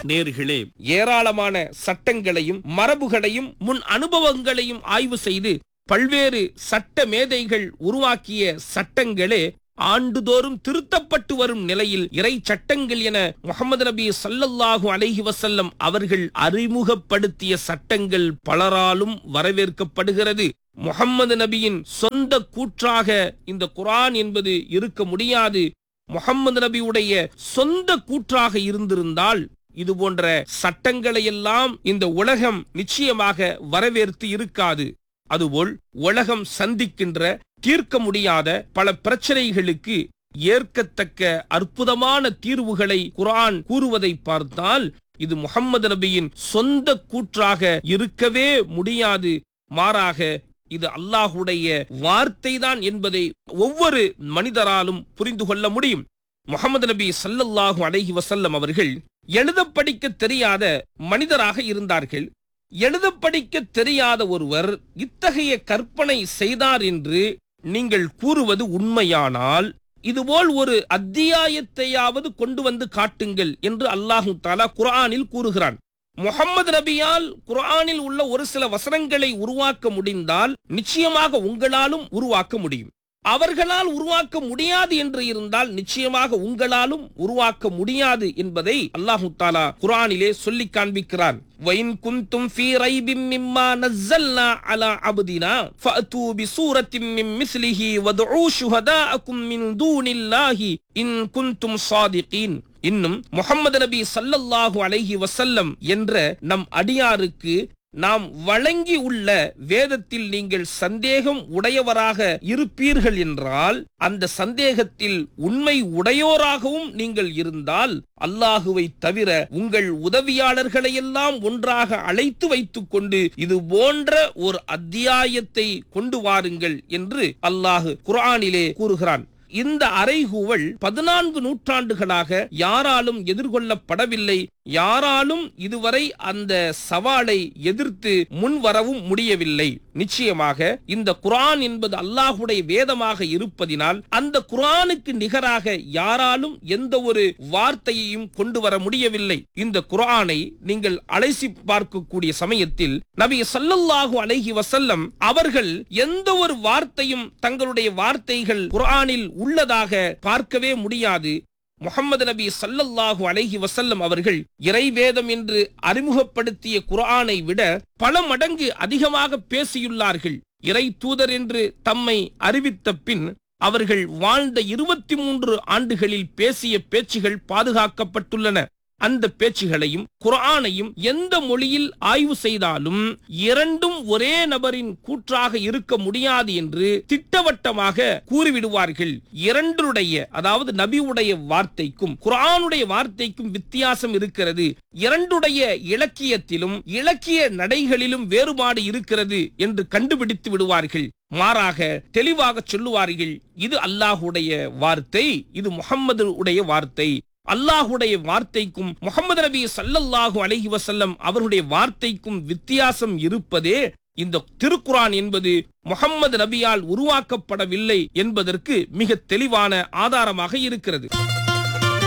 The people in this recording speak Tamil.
நேர்களே ஏராளமான சட்டங்களையும் மரபுகளையும் முன் அனுபவங்களையும் ஆய்வு செய்து பல்வேறு சட்ட மேதைகள் உருவாக்கிய சட்டங்களே ஆண்டுதோறும் திருத்தப்பட்டு வரும் நிலையில் இறை சட்டங்கள் என முகமது நபி ஸல்லல்லாஹு அலைஹி வஸல்லம் அவர்கள் அறிமுகப்படுத்திய சட்டங்கள் பலராலும் வரவேற்கப்படுகிறது முகம்மது நபியின் சொந்த கூற்றாக இந்த குர்ஆன் என்பது இருக்க முடியாது முகம்மது நபியுடைய சொந்த கூற்றாக இருந்திருந்தால் இது போன்ற சட்டங்களை எல்லாம் இந்த உலகம் நிச்சயமாக வரவேற்று இருக்காது அதுபோல் உலகம் சந்திக்கின்ற தீர்க்க முடியாத பல பிரச்சனைகளுக்கு ஏற்கத்தக்க அற்புதமான தீர்வுகளை குர்ஆன் கூறுவதை பார்த்தால் இது முகம்மது நபியின் சொந்த கூற்றாக இருக்கவே முடியாது மாறாக இது அல்லாஹுடைய வார்த்தை தான் என்பதை ஒவ்வொரு மனிதராலும் புரிந்து கொள்ள முடியும் முகமது நபி ஸல்லல்லாஹு அலைஹி வஸல்லம் அவர்கள் எழுத படிக்க தெரியாத மனிதராக இருந்தார்கள் எழுத படிக்க தெரியாத ஒருவர் இத்தகைய கற்பனை செய்தார் என்று நீங்கள் கூறுவது உண்மையானால் இதுபோல் ஒரு அத்தியாயத்தையாவது கொண்டு வந்து காட்டுங்கள் என்று அல்லாஹு தாலா குர்ஆனில் கூறுகிறான் முகம்மது நபியால் குர்ஆனில் உள்ள ஒரு சில வசனங்களை உருவாக்க முடிந்தால் நிச்சயமாக உங்களாலும் உருவாக்க முடியும் அவர்களால் உருவாக்க முடியாது என்று இருந்தால் நிச்சயமாக உங்களாலும் உருவாக்க முடியாது என்பதை அல்லாஹு தாலா குர்ஆனிலே சொல்லி காண்பிக்கிறான் وَإِن كُنتُمْ فِي رَيْبٍ مِّمَّا نَزَّلْنَا عَلَى عَبْدِنَا فَأْتُوا بِسُورَةٍ مِّن مِّثْلِهِ وَادْعُوا شُهَدَاءَكُم مِّن دُونِ اللَّهِ إِن كُنتُمْ صَادِقِينَ இன்னும் முகமது நபி ஸல்லல்லாஹு அலைஹி வஸல்லம் என்ற நம் அடியாருக்கு நாம் வழங்கி உள்ள வேதத்தில் நீங்கள் சந்தேகம் உடையவராக இருப்பீர்கள் என்றால் அந்த சந்தேகத்தில் உண்மை உடையோராகவும் நீங்கள் இருந்தால் அல்லாஹுவை தவிர உங்கள் உதவியாளர்களையெல்லாம் ஒன்றாக அழைத்து வைத்துக் கொண்டு இது போன்ற ஒரு அத்தியாயத்தை கொண்டு வாருங்கள் என்று அல்லாஹு குர்ஆனிலே கூறுகிறான் இந்த அறைகூவல் பதினான்கு நூற்றாண்டுகளாக யாராலும் எதிர்கொள்ளப்படவில்லை யாராலும் இதுவரை அந்த சவாலை எதிர்த்து முன்வரவும் முடியவில்லை நிச்சயமாக இந்த குர்ஆன் என்பது அல்லாஹுடைய வேதமாக இருப்பதினால் அந்த குர்ஆனுக்கு நிகராக யாராலும் எந்த ஒரு வார்த்தையையும் கொண்டு வர முடியவில்லை இந்த குர்ஆனை நீங்கள் அலைசி பார்க்கக்கூடிய சமயத்தில் நபி ஸல்லல்லாஹு அலைஹி வஸல்லம் அவர்கள் எந்த ஒரு வார்த்தையும் தங்களுடைய வார்த்தைகள் குர்ஆனில் உள்ளதாக பார்க்கவே முடியாது முகமது நபி ஸல்லல்லாஹு அலைஹி வஸல்லம் அவர்கள் இறைவேதம் என்று அறிமுகப்படுத்திய குர்ஆனை விட பல மடங்கு அதிகமாக பேசியுள்ளார்கள் இறை தூதர் என்று தம்மை அறிவித்த பின் அவர்கள் வாழ்ந்த இருபத்தி மூன்று ஆண்டுகளில் பேசிய பேச்சுகள் பாதுகாக்கப்பட்டுள்ளன அந்த பேச்சுகளையும் குர்ஆனையும் எந்த மொழியில் ஆய்வு செய்தாலும் இரண்டும் ஒரே நபரின் கூற்றாக இருக்க முடியாது என்று திட்டவட்டமாக கூறிவிடுவார்கள் இரண்டுடைய அதாவது நபியுடைய வார்த்தைக்கும் குர்ஆனுடைய வார்த்தைக்கும் வித்தியாசம் இருக்கிறது இரண்டுடைய இலக்கியத்திலும் இலக்கிய நடைகளிலும் வேறுபாடு இருக்கிறது என்று கண்டுபிடித்து விடுவார்கள் மாறாக தெளிவாக சொல்லுவார்கள் இது அல்லாஹுடைய வார்த்தை இது முகம்மது உடைய வார்த்தை அல்லாஹுடைய வார்த்தைக்கும் முகமது நபி ஸல்லல்லாஹு அலைஹி வஸல்லம் அவருடைய வார்த்தைக்கும் வித்தியாசம் இருப்பதே இந்த திருக்குரான் என்பது முகம்மது நபியால் உருவாக்கப்படவில்லை என்பதற்கு மிக தெளிவான ஆதாரமாக இருக்கிறது